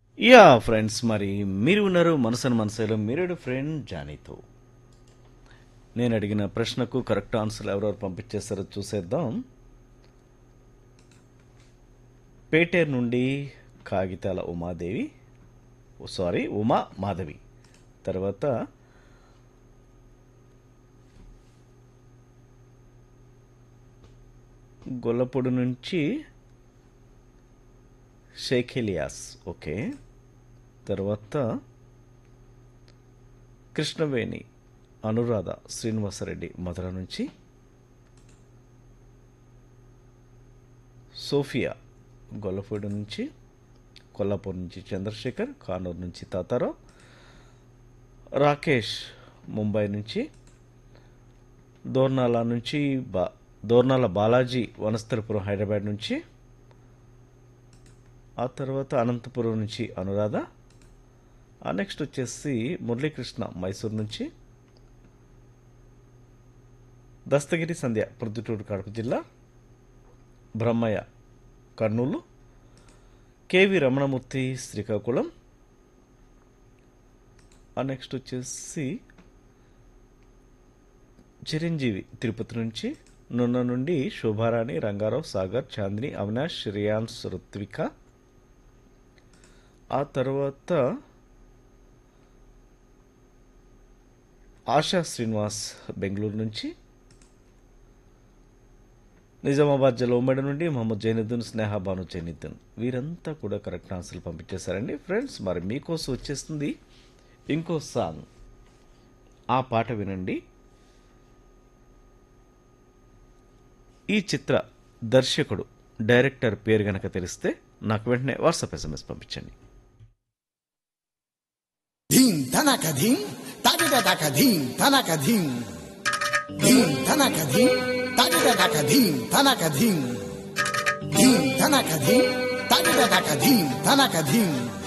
yeah friends మరి మీరు ఉన్నారు మనసును మనసులో మీరేడు ఫ్రెండ్ జానీతో నేను అడిగిన ప్రశ్నకు కరెక్ట్ ఆన్సర్ ఎవరెవరు పంపించేస్తారో చూసేద్దాం పేటేరు నుండి కాగితాల ఉమాదేవి ఓ, సారీ ఉమా మాధవి తర్వాత గొల్లపూడి నుంచి షేక్ ఎలియాస్ ఓకే తర్వాత కృష్ణవేణి అనురాధ శ్రీనివాసరెడ్డి మధుర నుంచి సోఫియా గొల్లపూడి నుంచి కొల్లాపూర్ నుంచి చంద్రశేఖర్ కానూరు నుంచి తాతారావు రాకేష్ ముంబై నుంచి దోర్నాల నుంచి బా దోర్నాల బాలాజీ వనస్థలపురం హైదరాబాద్ నుంచి ఆ తర్వాత అనంతపురం నుంచి అనురాధ ఆ నెక్స్ట్ వచ్చేసి మురళీకృష్ణ మైసూర్ నుంచి దస్తగిరి సంధ్య ప్రొద్దుటూరు కడప జిల్లా బ్రహ్మయ్య కర్నూలు కేవి రమణమూర్తి శ్రీకాకుళం ఆ నెక్స్ట్ వచ్చేసి చిరంజీవి తిరుపతి నుంచి నున్న నుండి శోభారాణి రంగారావు సాగర్ చాందిని అవినాష్ రియాన్స్ రుత్విక ఆ తర్వాత ఆశా శ్రీనివాస్ బెంగళూరు నుంచి నిజామాబాద్ జిల్లా ఉమ్మడి నుండి మహమ్మద్ జైనుద్దీన్ స్నేహ బాను జైనుద్దీన్ వీరంతా కూడా కరెక్ట్ ఆన్సర్లు పంపించేశారండి ఫ్రెండ్స్ మరి మీకోసం వచ్చేస్తుంది ఇంకో సాంగ్ ఆ పాట వినండి ఈ చిత్ర దర్శకుడు డైరెక్టర్ పేరు గనక తెలిస్తే నాకు వెంటనే వాట్సాప్ ఎస్ఎంఎస్ పంపించండి ధీం ధనక ధీం తగిడక ధీం ధనక ధీం ధీం ధనక ధీం తగిడక ధీం ధనక ధీం ధీం ధనక ధీం తగిడక ధీం ధనక ధీం